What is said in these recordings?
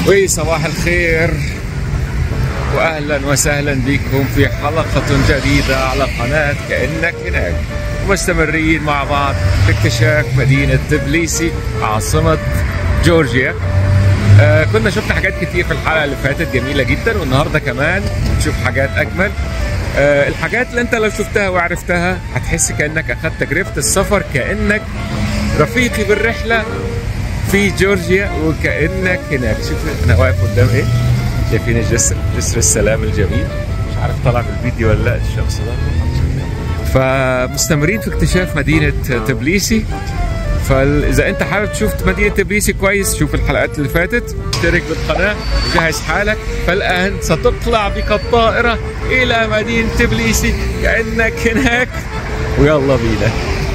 وصباح الخير واهلا وسهلا بكم في حلقه جديده على قناه كانك هناك ومستمرين مع بعض في اكتشاف مدينه تبليسي عاصمه جورجيا آه كنا شفنا حاجات كتير في الحلقه اللي فاتت جميله جدا والنهارده كمان نشوف حاجات اجمل آه الحاجات اللي انت لو شفتها وعرفتها هتحس كانك اخذت تجربه السفر كانك رفيقي بالرحله في جورجيا وكانك هناك شوف انا واقف قدام ايه شايفين الجسر جسر السلام الجميل مش عارف طلع في الفيديو ولا لا الشمس ده فمستمرين في اكتشاف مدينه تبليسي فاذا انت حابب تشوف مدينه تبليسي كويس شوف الحلقات اللي فاتت اشترك بالقناه جهز حالك فالان ستطلع بك الطائره الى مدينه تبليسي كانك هناك ويلا بينا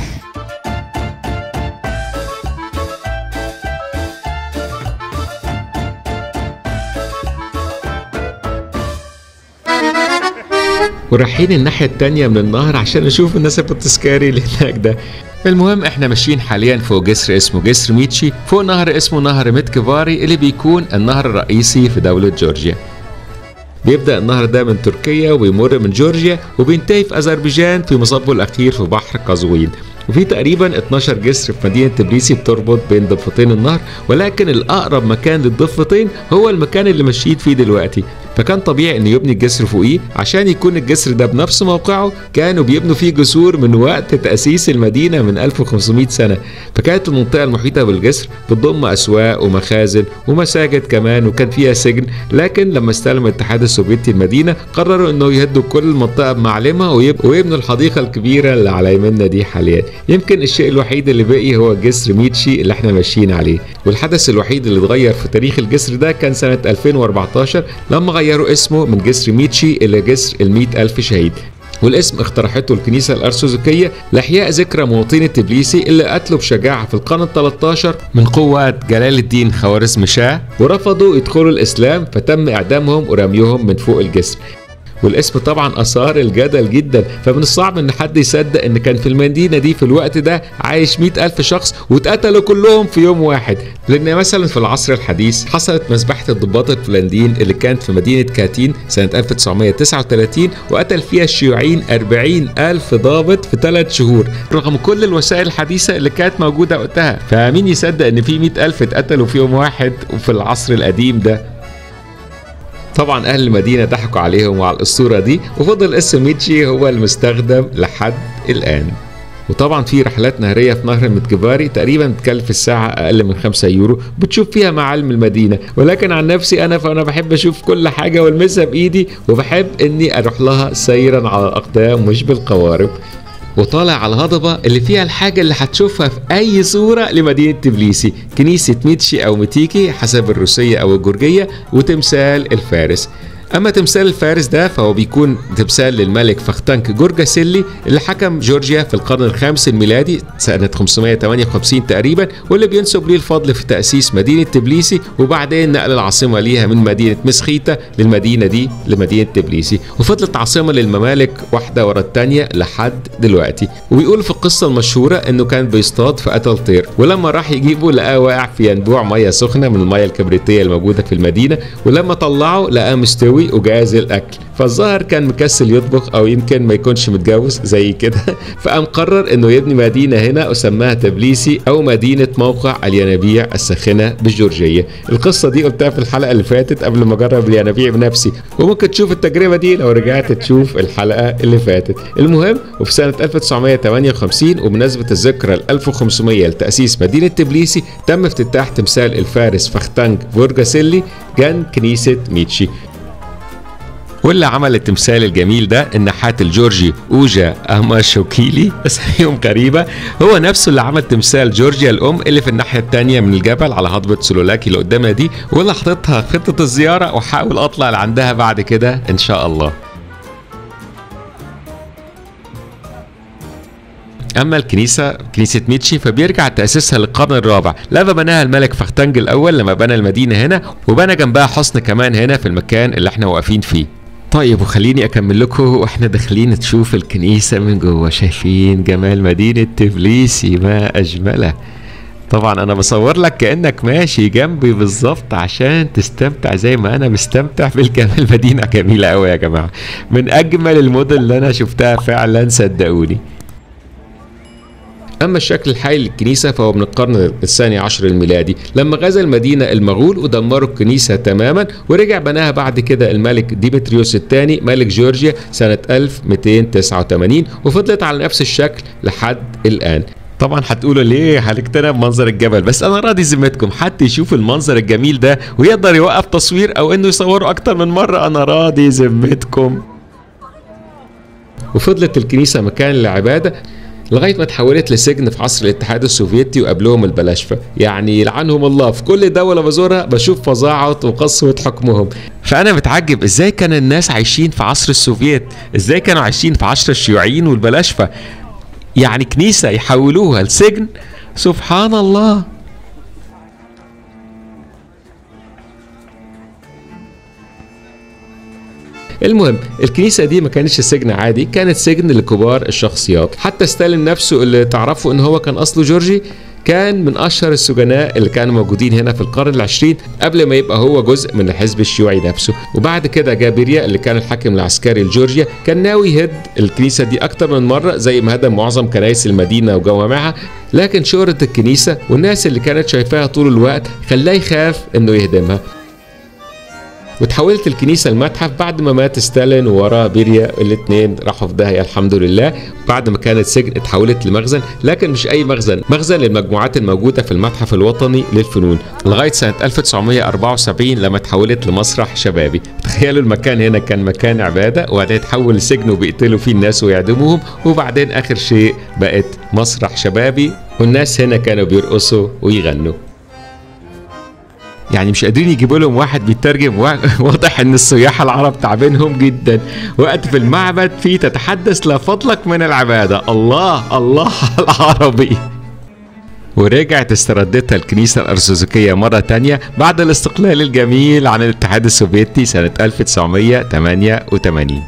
ورايحين الناحية التانية من النهر عشان نشوف النسب التذكاري اللي هناك ده المهم احنا ماشيين حاليا فوق جسر اسمه جسر ميتشي فوق نهر اسمه نهر ميتكفاري اللي بيكون النهر الرئيسي في دولة جورجيا بيبدأ النهر ده من تركيا وبيمر من جورجيا وبينتهي في أذربيجان في مصبه الأخير في بحر قزوين وفي تقريبا 12 جسر في مدينة تبليسي بتربط بين ضفتين النهر ولكن الأقرب مكان للضفتين هو المكان اللي مشيت فيه دلوقتي فكان طبيعي انه يبني الجسر فوقيه عشان يكون الجسر ده بنفس موقعه كانوا بيبنوا فيه جسور من وقت تأسيس المدينة من 1500 سنة فكانت المنطقة المحيطة بالجسر بتضم أسواق ومخازن ومساجد كمان وكان فيها سجن لكن لما استلم الاتحاد السوفيتي المدينة قرروا انه يهدوا كل المنطقة بمعلمها ويبنوا الحديقة الكبيرة اللي على يمنا دي حاليا يمكن الشيء الوحيد اللي بقي هو جسر ميتشي اللي احنا ماشيين عليه والحدث الوحيد اللي اتغير في تاريخ الجسر ده كان سنة 2014 لما غيروا اسمه من جسر ميتشي إلى جسر المئة ألف شهيد والاسم اقترحته الكنيسة الأرثوذكية لإحياء ذكرى مواطني تبليسي اللي قتلوا بشجاعة في القرن ال 13 من قوات جلال الدين خوارزم شاه ورفضوا يدخلوا الإسلام فتم إعدامهم ورميهم من فوق الجسر والاسم طبعا اثار الجدل جدا فمن الصعب ان حد يصدق ان كان في المدينه دي في الوقت ده عايش مئة الف شخص واتقتلوا كلهم في يوم واحد لان مثلا في العصر الحديث حصلت مذبحه الضباط الفنلنديين اللي كانت في مدينه كاتين سنه 1939 وقتل فيها الشيوعيين 40 الف ضابط في ثلاث شهور رغم كل الوسائل الحديثه اللي كانت موجوده وقتها فمين يصدق ان في 100 الف اتقتلوا في يوم واحد وفي العصر القديم ده طبعا اهل المدينه ضحكوا عليهم وعلى الاسطوره دي وفضل اسم ميتشي هو المستخدم لحد الان وطبعا في رحلات نهرية في نهر متجباري تقريبا بتكلف الساعة أقل من 5 يورو بتشوف فيها معالم المدينة ولكن عن نفسي أنا فأنا بحب أشوف كل حاجة والمسها بإيدي وبحب إني أروح لها سيرا على الأقدام مش بالقوارب وطالع على الهضبة اللي فيها الحاجة اللي هتشوفها في أي صورة لمدينة تبليسي كنيسة ميتشي أو ميتيكي حسب الروسية أو الجورجية وتمثال الفارس اما تمثال الفارس ده فهو بيكون تمثال للملك فختنك جورجاسيلي اللي حكم جورجيا في القرن الخامس الميلادي سنة 558 تقريبا واللي بينسب ليه الفضل في تأسيس مدينة تبليسي وبعدين نقل العاصمة ليها من مدينة مسخيتا للمدينة دي لمدينة تبليسي وفضلت عاصمة للممالك واحدة ورا التانية لحد دلوقتي وبيقول في القصة المشهورة انه كان بيصطاد فقتل طير ولما راح يجيبه لقاه واقع في ينبوع مية سخنة من المية الكبريتية الموجودة في المدينة ولما طلعه لقاه مستوي وجاهز للاكل فالظاهر كان مكسل يطبخ او يمكن ما يكونش متجوز زي كده فقام قرر انه يبني مدينه هنا وسماها تبليسي او مدينه موقع الينابيع الساخنه بالجورجيه القصه دي قلتها في الحلقه اللي فاتت قبل ما اجرب الينابيع بنفسي وممكن تشوف التجربه دي لو رجعت تشوف الحلقه اللي فاتت المهم وفي سنه 1958 وبمناسبه الذكرى ال 1500 لتاسيس مدينه تبليسي تم افتتاح تمثال الفارس فختنج فورجاسيلي جنب كنيسه ميتشي واللي عمل التمثال الجميل ده النحات الجورجي اوجا اماشوكيلي اساميهم غريبه هو نفسه اللي عمل تمثال جورجيا الام اللي في الناحيه الثانيه من الجبل على هضبه سلولاكي اللي قدامنا دي واللي حاططها خطه الزياره واحاول اطلع لعندها بعد كده ان شاء الله اما الكنيسه كنيسه ميتشي فبيرجع تاسيسها للقرن الرابع لما بناها الملك فختنج الاول لما بنى المدينه هنا وبنى جنبها حصن كمان هنا في المكان اللي احنا واقفين فيه طيب وخليني اكمل لكم واحنا داخلين نشوف الكنيسه من جوه شايفين جمال مدينه تبليسي ما اجمله طبعا انا بصور لك كانك ماشي جنبي بالظبط عشان تستمتع زي ما انا مستمتع بالجمال مدينه جميله قوي يا جماعه من اجمل المدن اللي انا شفتها فعلا صدقوني أما الشكل الحالي للكنيسة فهو من القرن الثاني عشر الميلادي لما غزا المدينة المغول ودمروا الكنيسة تماما ورجع بناها بعد كده الملك ديمتريوس الثاني ملك جورجيا سنة 1289 وفضلت على نفس الشكل لحد الآن طبعا هتقولوا ليه هنقتنع بمنظر الجبل بس انا راضي ذمتكم حد يشوف المنظر الجميل ده ويقدر يوقف تصوير او انه يصوره اكتر من مره انا راضي ذمتكم وفضلت الكنيسه مكان للعباده لغايه ما اتحولت لسجن في عصر الاتحاد السوفيتي وقبلهم البلاشفه يعني يلعنهم الله في كل دوله بزورها بشوف فظاعه وقسوه حكمهم فانا متعجب ازاي كان الناس عايشين في عصر السوفيت ازاي كانوا عايشين في عصر الشيوعيين والبلاشفه يعني كنيسه يحولوها لسجن سبحان الله المهم الكنيسة دي ما كانتش سجن عادي كانت سجن لكبار الشخصيات حتى ستالين نفسه اللي تعرفوا ان هو كان اصله جورجي كان من اشهر السجناء اللي كانوا موجودين هنا في القرن العشرين قبل ما يبقى هو جزء من الحزب الشيوعي نفسه وبعد كده جابريا اللي كان الحاكم العسكري لجورجيا كان ناوي يهد الكنيسة دي اكتر من مرة زي ما هدم معظم كنائس المدينة وجوامعها لكن شهرة الكنيسة والناس اللي كانت شايفاها طول الوقت خلاه يخاف انه يهدمها وتحولت الكنيسه لمتحف بعد ما مات ستالين ووراه بيريا الاثنين راحوا في داهيه الحمد لله بعد ما كانت سجن اتحولت لمخزن لكن مش اي مخزن مخزن للمجموعات الموجوده في المتحف الوطني للفنون لغايه سنه 1974 لما اتحولت لمسرح شبابي تخيلوا المكان هنا كان مكان عباده وبعدين اتحول لسجن وبيقتلوا فيه الناس ويعدموهم وبعدين اخر شيء بقت مسرح شبابي والناس هنا كانوا بيرقصوا ويغنوا يعني مش قادرين يجيبوا لهم واحد بيترجم واضح ان السياح العرب تعبينهم جدا وقت في المعبد في تتحدث لا فضلك من العباده الله الله العربي ورجعت استردتها الكنيسة الأرثوذكية مرة تانية بعد الاستقلال الجميل عن الاتحاد السوفيتي سنة 1988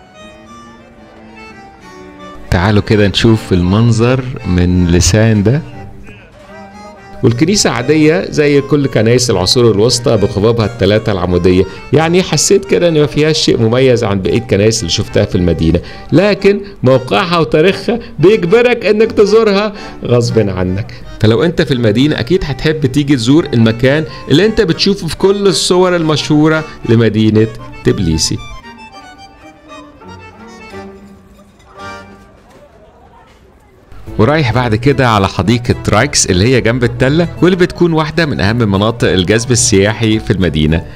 تعالوا كده نشوف المنظر من لسان ده والكنيسة عادية زي كل كنائس العصور الوسطى بخبابها الثلاثة العمودية يعني حسيت كده ان ما فيهاش شيء مميز عن بقية الكنائس اللي شفتها في المدينة لكن موقعها وتاريخها بيجبرك انك تزورها غصب عنك فلو انت في المدينة اكيد هتحب تيجي تزور المكان اللي انت بتشوفه في كل الصور المشهورة لمدينة تبليسي ورايح بعد كده على حديقة رايكس اللي هي جنب التلة واللي بتكون واحدة من أهم مناطق الجذب السياحي في المدينة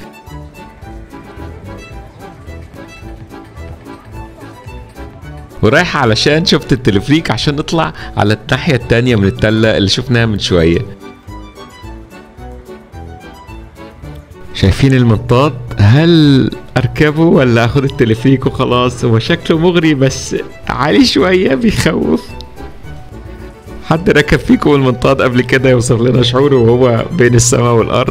ورايح علشان شفت التلفريك عشان نطلع على الناحية التانية من التلة اللي شفناها من شوية شايفين المنطاد هل اركبه ولا اخد التلفريك وخلاص هو شكله مغري بس عالي شوية بيخوف حد ركب فيكم المنطاد قبل كده يوصف لنا شعوره وهو بين السماء والارض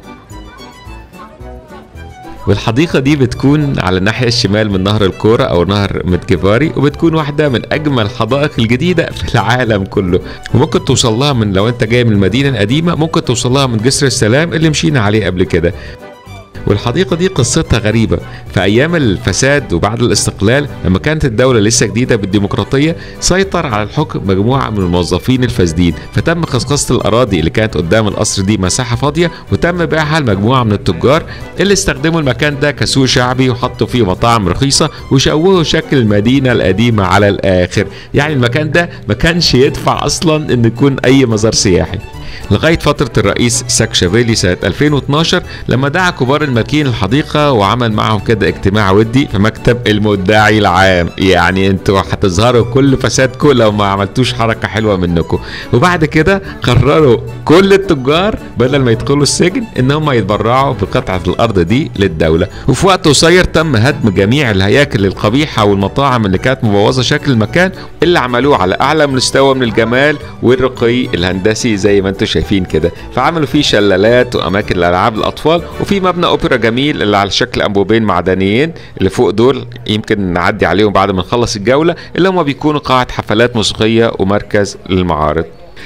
والحديقة دي بتكون على الناحية الشمال من نهر الكورة أو نهر مدجفاري وبتكون واحدة من أجمل الحدائق الجديدة في العالم كله وممكن توصل لها من لو أنت جاي من المدينة القديمة ممكن توصل لها من جسر السلام اللي مشينا عليه قبل كده والحديقة دي قصتها غريبة في أيام الفساد وبعد الاستقلال لما كانت الدولة لسه جديدة بالديمقراطية سيطر على الحكم مجموعة من الموظفين الفاسدين فتم خصخصة الأراضي اللي كانت قدام القصر دي مساحة فاضية وتم بيعها لمجموعة من التجار اللي استخدموا المكان ده كسوق شعبي وحطوا فيه مطاعم رخيصة وشوهوا شكل المدينة القديمة على الآخر يعني المكان ده ما كانش يدفع أصلا إن يكون أي مزار سياحي لغاية فترة الرئيس ساكشافيلي سنة 2012 لما دعا كبار المالكين الحديقة وعمل معهم كده اجتماع ودي في مكتب المدعي العام يعني انتوا هتظهروا كل فسادكم لو ما عملتوش حركة حلوة منكم وبعد كده قرروا كل التجار بدل ما يدخلوا السجن ان هم يتبرعوا بقطعة الارض دي للدولة وفي وقت قصير تم هدم جميع الهياكل القبيحة والمطاعم اللي كانت مبوظة شكل المكان اللي عملوه على اعلى مستوى من الجمال والرقي الهندسي زي ما انتوا شايفين كده فعملوا فيه شلالات واماكن لالعاب الاطفال وفي مبنى اوبرا جميل اللي على شكل انبوبين معدنيين اللي فوق دول يمكن نعدي عليهم بعد ما نخلص الجوله اللي هم بيكونوا قاعه حفلات موسيقيه ومركز للمعارض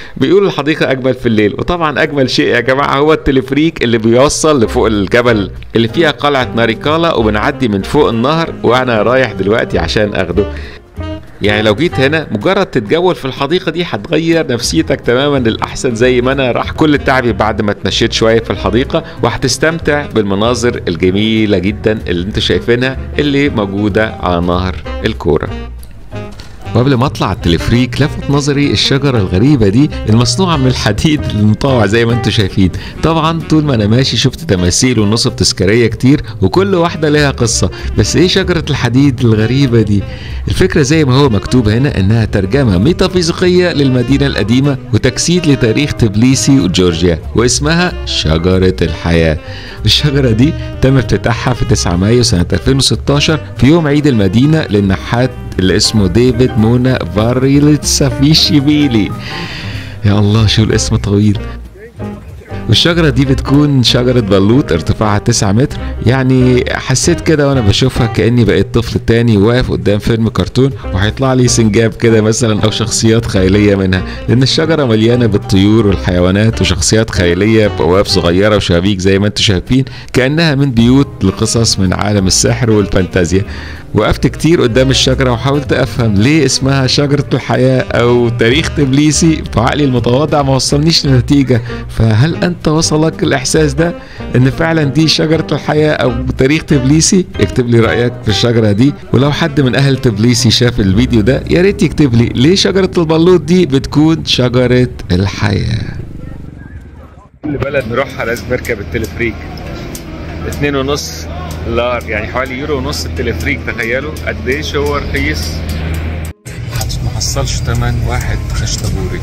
بيقولوا الحديقة أجمل في الليل وطبعا أجمل شيء يا جماعة هو التلفريك اللي بيوصل لفوق الجبل اللي فيها قلعة ناريكالا وبنعدي من فوق النهر وأنا رايح دلوقتي عشان أخده يعني لو جيت هنا مجرد تتجول في الحديقه دي هتغير نفسيتك تماما للاحسن زي ما انا راح كل تعبي بعد ما اتمشيت شويه في الحديقه وهتستمتع بالمناظر الجميله جدا اللي انتوا شايفينها اللي موجوده على نهر الكوره وقبل ما اطلع التلفريك لفت نظري الشجره الغريبه دي المصنوعه من الحديد المطوع زي ما انتم شايفين طبعا طول ما انا ماشي شفت تماثيل ونصب تذكاريه كتير وكل واحده لها قصه بس ايه شجره الحديد الغريبه دي الفكره زي ما هو مكتوب هنا انها ترجمه ميتافيزيقيه للمدينه القديمه وتجسيد لتاريخ تبليسي وجورجيا واسمها شجره الحياه الشجره دي تم افتتاحها في 9 مايو سنه 2016 في يوم عيد المدينه للنحات اللي اسمه ديفيد مونا فاريلتسافيشيفيلي يا الله شو الاسم طويل والشجرة دي بتكون شجرة بلوط ارتفاعها 9 متر يعني حسيت كده وانا بشوفها كأني بقيت طفل تاني واقف قدام فيلم كرتون وهيطلع لي سنجاب كده مثلا او شخصيات خيالية منها لان الشجرة مليانة بالطيور والحيوانات وشخصيات خيالية بقواف صغيرة وشبابيك زي ما انتم شايفين كأنها من بيوت لقصص من عالم السحر والفانتازيا وقفت كتير قدام الشجرة وحاولت أفهم ليه اسمها شجرة الحياة أو تاريخ تبليسي فعقلي المتواضع ما وصلنيش لنتيجة فهل أنت وصلك الإحساس ده إن فعلا دي شجرة الحياة أو تاريخ تبليسي اكتب لي رأيك في الشجرة دي ولو حد من أهل تبليسي شاف الفيديو ده يا ريت يكتب لي ليه شجرة البلوط دي بتكون شجرة الحياة كل بلد نروحها لازم نركب التلفريك اتنين ونص لار يعني حوالي يورو ونص التلفريك تخيلوا قد ايش هو رخيص ما حصلش تمن واحد خشتبوري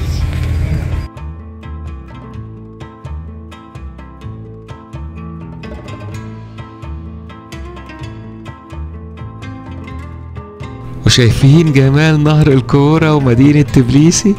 وشايفين جمال نهر الكورة ومدينة تبليسي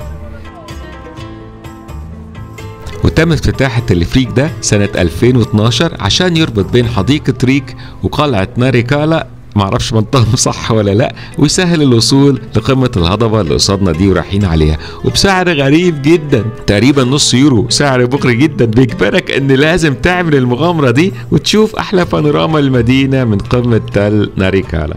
وتم افتتاح التلفريك ده سنة 2012 عشان يربط بين حديقة ريك وقلعة ناريكالا معرفش منطقهم صح ولا لا ويسهل الوصول لقمة الهضبة اللي قصادنا دي ورايحين عليها وبسعر غريب جدا تقريبا نص يورو سعر بكري جدا بيجبرك ان لازم تعمل المغامرة دي وتشوف احلى بانوراما المدينة من قمة تل ناريكالا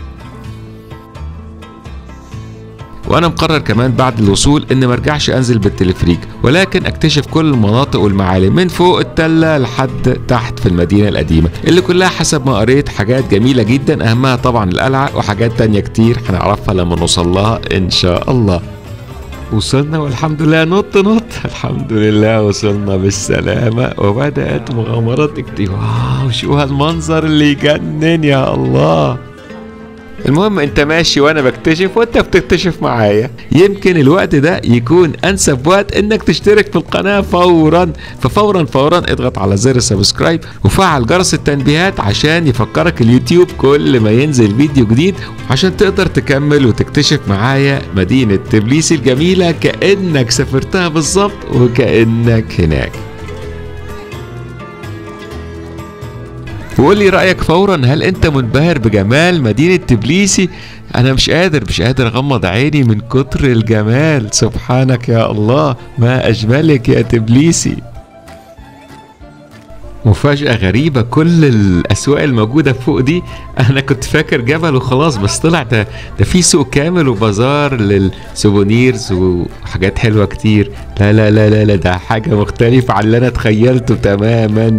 وانا مقرر كمان بعد الوصول ان مرجعش انزل بالتلفريك ولكن اكتشف كل المناطق والمعالم من فوق التله لحد تحت في المدينه القديمه اللي كلها حسب ما قريت حاجات جميله جدا اهمها طبعا القلعه وحاجات تانية كتير هنعرفها لما نوصل لها ان شاء الله وصلنا والحمد لله نط نط الحمد لله وصلنا بالسلامة وبدأت مغامرات كتير واو شو هالمنظر اللي يجنن يا الله المهم انت ماشي وانا بكتشف وانت بتكتشف معايا يمكن الوقت ده يكون انسب وقت انك تشترك في القناة فورا ففورا فورا اضغط على زر السبسكرايب وفعل جرس التنبيهات عشان يفكرك اليوتيوب كل ما ينزل فيديو جديد عشان تقدر تكمل وتكتشف معايا مدينة تبليس الجميلة كأنك سافرتها بالظبط وكأنك هناك وقول لي رأيك فورا هل أنت منبهر بجمال مدينة تبليسي؟ أنا مش قادر مش قادر أغمض عيني من كتر الجمال سبحانك يا الله ما أجملك يا تبليسي مفاجأة غريبة كل الأسواق الموجودة فوق دي أنا كنت فاكر جبل وخلاص بس طلع ده, ده في سوق كامل وبازار للسوفونيرز وحاجات حلوة كتير لا لا لا لا, لا ده حاجة مختلفة عن اللي أنا تخيلته تماما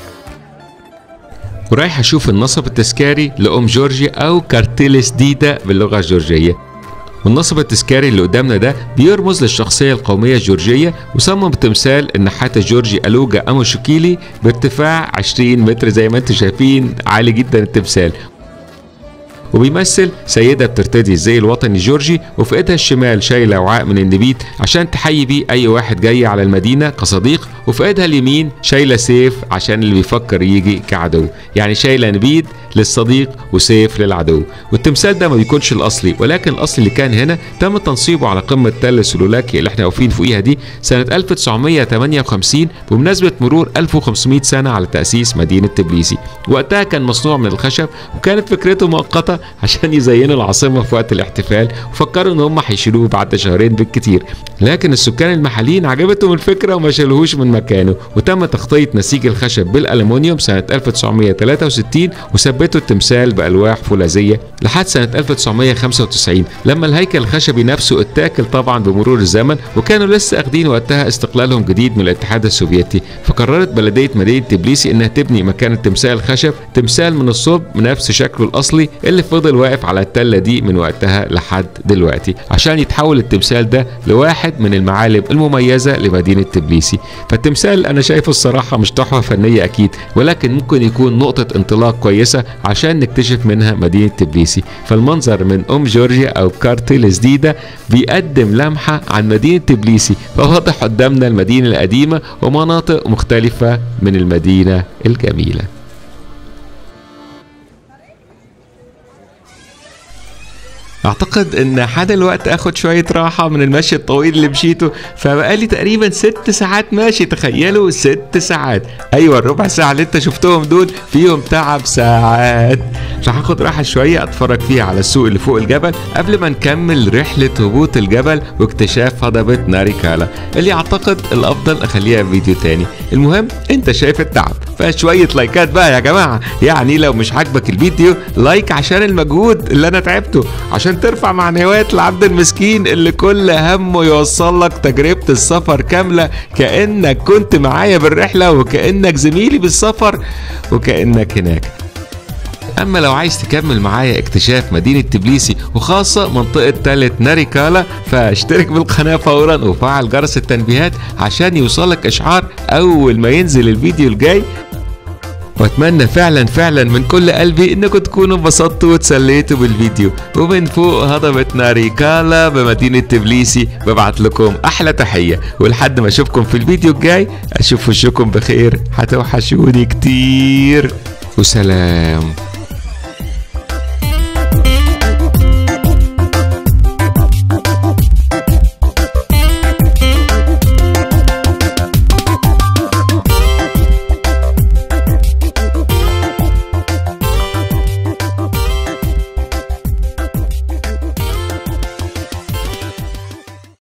ورايح اشوف النصب التذكاري لام جورجي او كارتيلس ديدا باللغه الجورجيه والنصب التذكاري اللي قدامنا ده بيرمز للشخصية القومية الجورجية وصمم تمثال النحات الجورجي ألوجا أموشوكيلي بارتفاع 20 متر زي ما انتم شايفين عالي جدا التمثال وبيمثل سيدة بترتدي الزي الوطني الجورجي وفي ايدها الشمال شايلة وعاء من النبيت عشان تحيي بيه أي واحد جاي على المدينة كصديق وفي ايدها اليمين شايلة سيف عشان اللي بيفكر يجي كعدو يعني شايلة نبيت للصديق وسيف للعدو والتمثال ده ما بيكونش الأصلي ولكن الأصلي اللي كان هنا تم تنصيبه على قمة تل سلولاكي اللي احنا واقفين فوقيها دي سنة 1958 بمناسبة مرور 1500 سنة على تأسيس مدينة تبليسي وقتها كان مصنوع من الخشب وكانت فكرته مؤقتة العاصمة عشان يزينوا العاصمة في وقت الاحتفال وفكروا ان هم هيشيلوه بعد شهرين بالكتير لكن السكان المحليين عجبتهم الفكرة وما شالوهوش من مكانه وتم تغطية نسيج الخشب بالألمونيوم سنة 1963 وثبتوا التمثال بألواح فولاذية لحد سنة 1995 لما الهيكل الخشبي نفسه اتاكل طبعا بمرور الزمن وكانوا لسه اخدين وقتها استقلالهم جديد من الاتحاد السوفيتي فقررت بلدية مدينة تبليسي انها تبني مكان التمثال الخشب تمثال من الصلب بنفس شكله الاصلي اللي فضل واقف على التلة دي من وقتها لحد دلوقتي عشان يتحول التمثال ده لواحد من المعالم المميزة لمدينة تبليسي فالتمثال انا شايفه الصراحة مش تحفة فنية اكيد ولكن ممكن يكون نقطة انطلاق كويسة عشان نكتشف منها مدينة تبليسي فالمنظر من ام جورجيا او كارتيل جديدة بيقدم لمحة عن مدينة تبليسي فواضح قدامنا المدينة القديمة ومناطق مختلفة من المدينة الجميلة اعتقد ان حان الوقت اخد شويه راحه من المشي الطويل اللي مشيته فبقالي تقريبا ست ساعات ماشي تخيلوا ست ساعات ايوه الربع ساعه اللي انت شفتهم دول فيهم تعب ساعات راح اخد راحه شويه اتفرج فيها على السوق اللي فوق الجبل قبل ما نكمل رحله هبوط الجبل واكتشاف هضبه ناريكالا اللي اعتقد الافضل اخليها في فيديو تاني المهم انت شايف التعب فشويه لايكات بقى يا جماعه يعني لو مش عاجبك الفيديو لايك عشان المجهود اللي انا تعبته عشان ترفع معنويات العبد المسكين اللي كل همه يوصل لك تجربة السفر كاملة كأنك كنت معايا بالرحلة وكأنك زميلي بالسفر وكأنك هناك اما لو عايز تكمل معايا اكتشاف مدينة تبليسي وخاصة منطقة تالت ناريكالا فاشترك بالقناة فورا وفعل جرس التنبيهات عشان يوصلك اشعار اول ما ينزل الفيديو الجاي واتمنى فعلا فعلا من كل قلبي انكم تكونوا انبسطتوا وتسليتوا بالفيديو ومن فوق هضبة ناريكالا بمدينة تبليسي ببعت لكم احلى تحية ولحد ما اشوفكم في الفيديو الجاي اشوف وشكم بخير هتوحشوني كتير وسلام